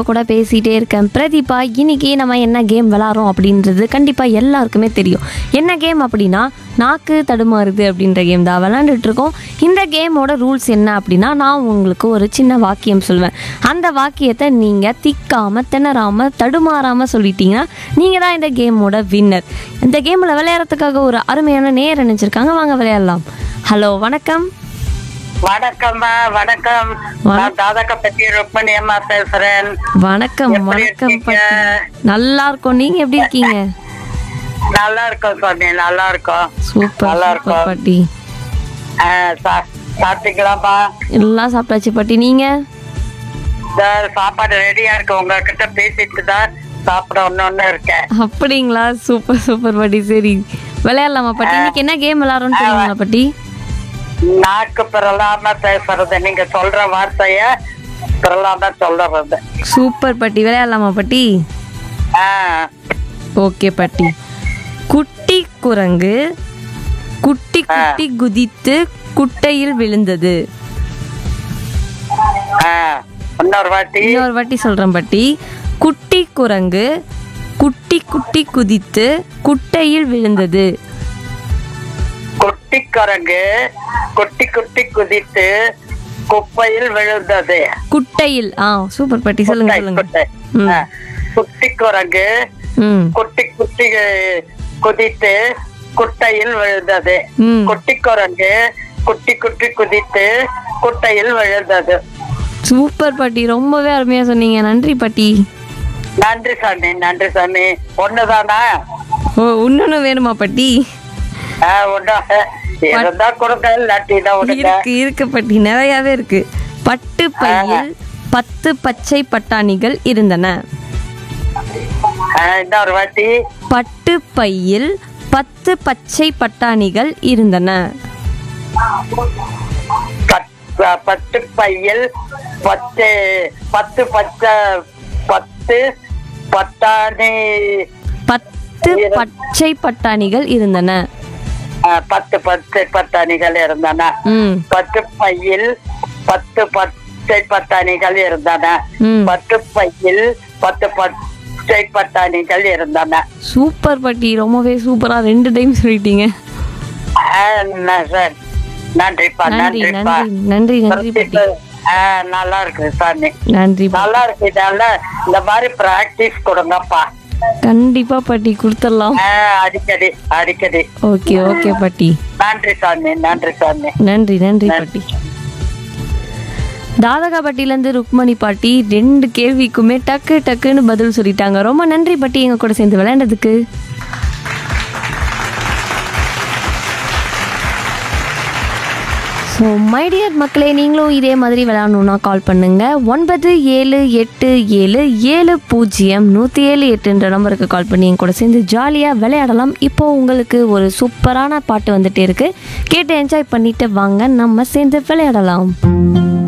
உங்கள் கூட பேசிகிட்டே இருக்கேன் பிரதீபா இன்னைக்கு நம்ம என்ன கேம் விளாட்றோம் அப்படின்றது கண்டிப்பாக எல்லாருக்குமே தெரியும் என்ன கேம் அப்படின்னா நாக்கு தடுமாறுது அப்படின்ற கேம் தான் விளாண்டுட்டு இருக்கோம் இந்த கேமோட ரூல்ஸ் என்ன அப்படின்னா நான் உங்களுக்கு ஒரு சின்ன வாக்கியம் சொல்வேன் அந்த வாக்கியத்தை நீங்கள் திக்காமல் திணறாமல் தடுமாறாமல் சொல்லிட்டீங்கன்னா நீங்கள் தான் இந்த கேமோட வின்னர் இந்த கேமில் விளையாடுறதுக்காக ஒரு அருமையான நேர் நினச்சிருக்காங்க வாங்க விளையாடலாம் ஹலோ வணக்கம் வணக்கம்மா வணக்கம் நான் தாதகப்பட்டி ருக்மணி அம்மா பேசுறேன் வணக்கம் எப்படி வணக்கம் இருக்கீங்க? பாட்டி நல்லா இருக்கோம் நீங்க எப்படி இருக்கீங்க நல்லா இருக்கோம் சாமி நல்லா இருக்கோம் சூப்பர் நல்லா சூப்பர் இருக்கோம். பாட்டி ஆ, சா- சாப்பிட்டீங்களாம்மா எல்லாம் சாப்பிட்டாச்சு பாட்டி நீங்க இந்த சாப்பாடு ரெடியா இருக்கு உங்ககிட்ட பேசிட்டு தான் சாப்பிட ஒண்ணு இருக்கேன் அப்படிங்களா சூப்பர் சூப்பர் பாட்டி சரி விளையாடலாமா பாட்டி இன்னைக்கு என்ன கேம் விளையாடுறோம்னு தெரியுங்களா பாட்டி நாக்கு பிறலாம பேசுறது நீங்க சொல்ற வார்த்தைய பிறலாம சொல்றது சூப்பர் பாட்டி விளையாடலாமா பாட்டி ஆ, ஓகே பாட்டி குட்டி குரங்கு குட்டி குட்டி குதித்து குட்டையில் விழுந்தது ஆ. இன்னொரு வாட்டி இன்னொரு வாட்டி சொல்றேன் பாட்டி குட்டி குரங்கு குட்டி குட்டி குதித்து குட்டையில் விழுந்தது குட்டி குரங்கு குட்டி குட்டி குதித்து குப்பையில் விழுந்தது குட்டையில் ஆ சூப்பர் பாட்டி சொல்லுங்க குட்டை, சொல்லுங்க குட்டை. ம். ஆ. குட்டி குரங்கு ம் குட்டி குட்டி அஹ், குதித்து குட்டையில் விழுந்தது ம் குட்டி குரங்கு குட்டி குட்டி குதித்து குட்டையில் விழுந்தது சூப்பர் பாட்டி ரொம்பவே அருமையா சொன்னீங்க நன்றி பாட்டி நன்றி சாமி நன்றி சாமி ஒண்ணுதானா ஓ இன்னொன்னு வேணுமா பாட்டி ஆ, ஒண்ணு இருந்தா கொடுங்க இல்லாட்டினா விடுங்க இருக்கு இருக்கு பாட்டி நிறையவே இருக்கு பட்டு பையில் பத்து பச்சை பட்டாணிகள் இருந்தன ஆ, இன்னொரு வாட்டி பட்டு பையில் பத்து பச்சை பட்டாணிகள் இருந்தன பத்- பத்து பையில் பத்து பத்து பச்சை பத்து பத்தாணி பத்து பச்சை பட்டாணிகள் இருந்தன ஆ, பத்து பத்து பத்தாணிகள் இருந்தன ம் பத்து பையில் பத்து பச்சை பத்தாணிகள் இருந்தன ம் பத்து பையில் பத்து பச்சை பத்தாணிகள் இருந்தன சூப்பர் பாட்டி ரொம்பவே சூப்பரா ரெண்டு டைம் சொல்லிட்டீங்க ஆ, ந- சரி. நன்றிப்பா நன்றி நன்றிப்பா நன்றி நன்றி நன்றி பாட்டி ஆ, நல்லா இருக்கு சாமி நன்றி பா- நல்லா இருக்கு இதெல்லாம் இந்த மாதிரி பிராக்டிஸ் கொடுங்கப்பா கண்டிப்பா பாட்டி கொடுத்துடலாம் ஆ, அடிக்கடி அடிக்கடி ஓகே ஓகே பாட்டி நன்றி சாமி நன்றி சாமி நன்றி நன்றி பாட்டி தாதகாப்பட்டியிலேருந்து ருக்மணி பாட்டி ரெண்டு கேள்விக்குமே டக்கு டக்குன்னு பதில் சொல்லிட்டாங்க ரொம்ப நன்றி பாட்டி எங்க கூட சேர்ந்து விளையாண்டதுக்கு ஸோ மைடியர் மக்களே நீங்களும் இதே மாதிரி விளையாடணுன்னா கால் பண்ணுங்க ஒன்பது ஏழு எட்டு ஏழு ஏழு பூஜ்ஜியம் நூற்றி ஏழு எட்டுன்ற நம்பருக்கு கால் பண்ணி என் கூட சேர்ந்து ஜாலியாக விளையாடலாம் இப்போ உங்களுக்கு ஒரு சூப்பரான பாட்டு வந்துட்டே இருக்கு கேட்டு என்ஜாய் பண்ணிட்டு வாங்க நம்ம சேர்ந்து விளையாடலாம்